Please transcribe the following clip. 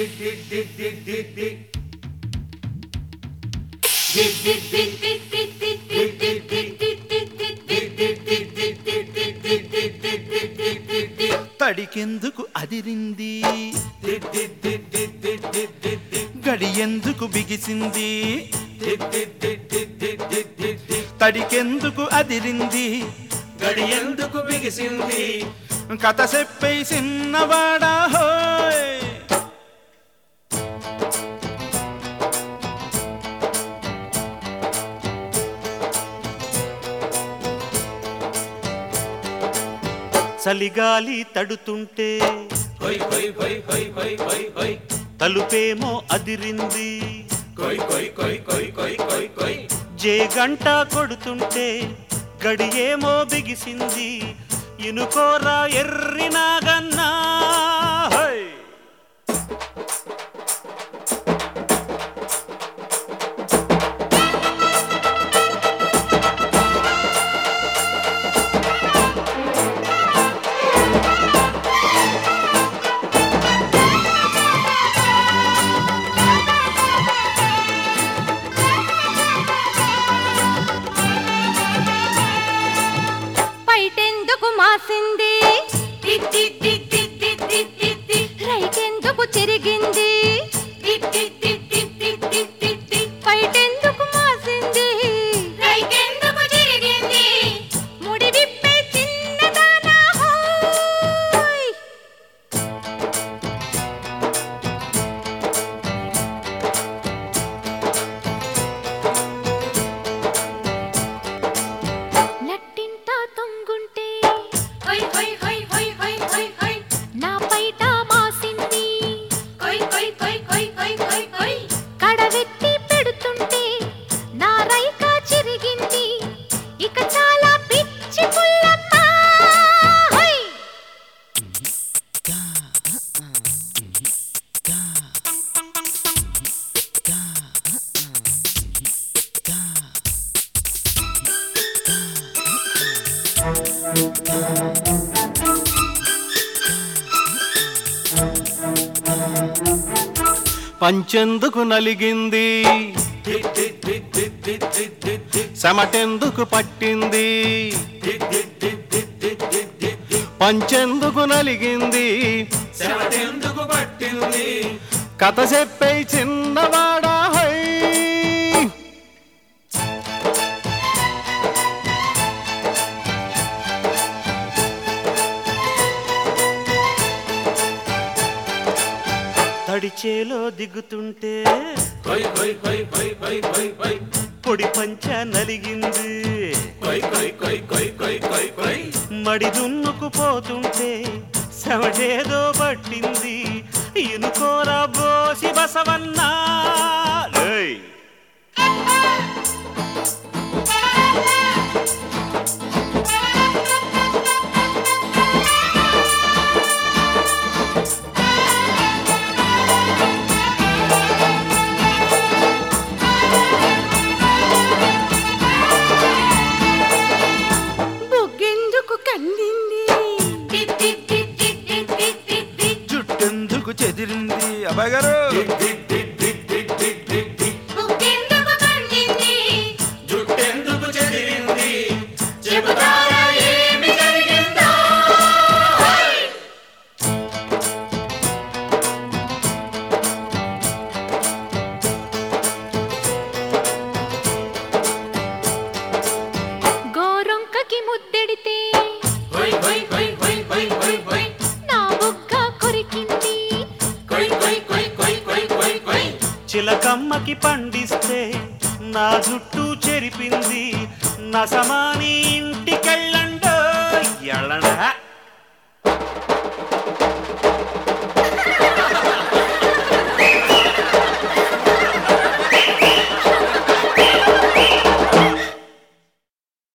తడికెందుకు అదిరింది గడియెందుకు బిగిసింది తడికెందుకు అదిరింది గడి ఎందుకు బిగిసింది కథ చెప్పే చిన్నవాడా హోయ్ చలిగాలి తడుతుంటే హొయ్ హొయ్ హొయ్ హొయ్ హొయ్ హొయ్ హొయ్ తలుపేమో అదిరింది కొయ్ కొయ్ కొయ్ కొయ్ కొయ్ కొయ్ కొయ్ జే గంట కొడుతుంటే గడియేమో బిగిసింది ఇనుకోరా ఎర్రి నాగన్నా హై! పైటెందుకు మాసింది రైకెందుకు చెరిగింది పైటెందుకు మాసింది రైకెందుకు చెరిగింది ముడి విప్పే చిన్నదానా హోయ్ నట్టింట తొంగుంటే హొయ్ హొయ్ హొయ్ హొయ్ హొయ్ హొయ్ హొయ్ నా పైట మాసింది కొయ్ కొయ్ కొయ్ కొయ్ కొయ్ కొయ్ కొయ్ కడవెత్తి పెడుతుంటే నా రైక చిరిగింది ఇక చాలా పిచ్చి పుల్లమ్మ హై! పంచెందుకు నలిగింది చెమటెందుకు పట్టింది పంచెందుకు నలిగింది చెమటెందుకు పట్టింది కథ చెప్పే చిన్నవాడా హై తడిచేలో దిగుతుంటే కొయ్ కొయ్ కొయ్ కొయ్ కొయ్ కొయ్ కొయ్ పొడి పంచ నలిగింది కొయ్ కొయ్ కొయ్ కొయ్ కొయ్ కొయ్ కొయ్ మడి దున్నుకు పోతుంటే శవడేదో పట్టింది ఇనుకోరా బోసి బసవన్నా ఏయ్! బుగ్గెందుకు కందింది జుట్టెందుకు చెదిరింది అబ్బాయి గారు బుక్కెందుకు కండింది జుట్టెందుకు చెదిరింది చెబుతారా ఏమి జరిగిందో గోరొంకకి ముద్దెడితే కొయ్ కొయ్ కొయ్ కొయ్ కొయ్ కొయ్ కొయ్ నా బుగ్గ కొరికింది కొయ్ కొయ్ కొయ్ కొయ్ కొయ్ కొయ్ కొయ్ చిలకమ్మకి పండిస్తే నా జుట్టు చెరిపింది నా సమాని ఇంటికెళ్ళండో ఎళ్ళండా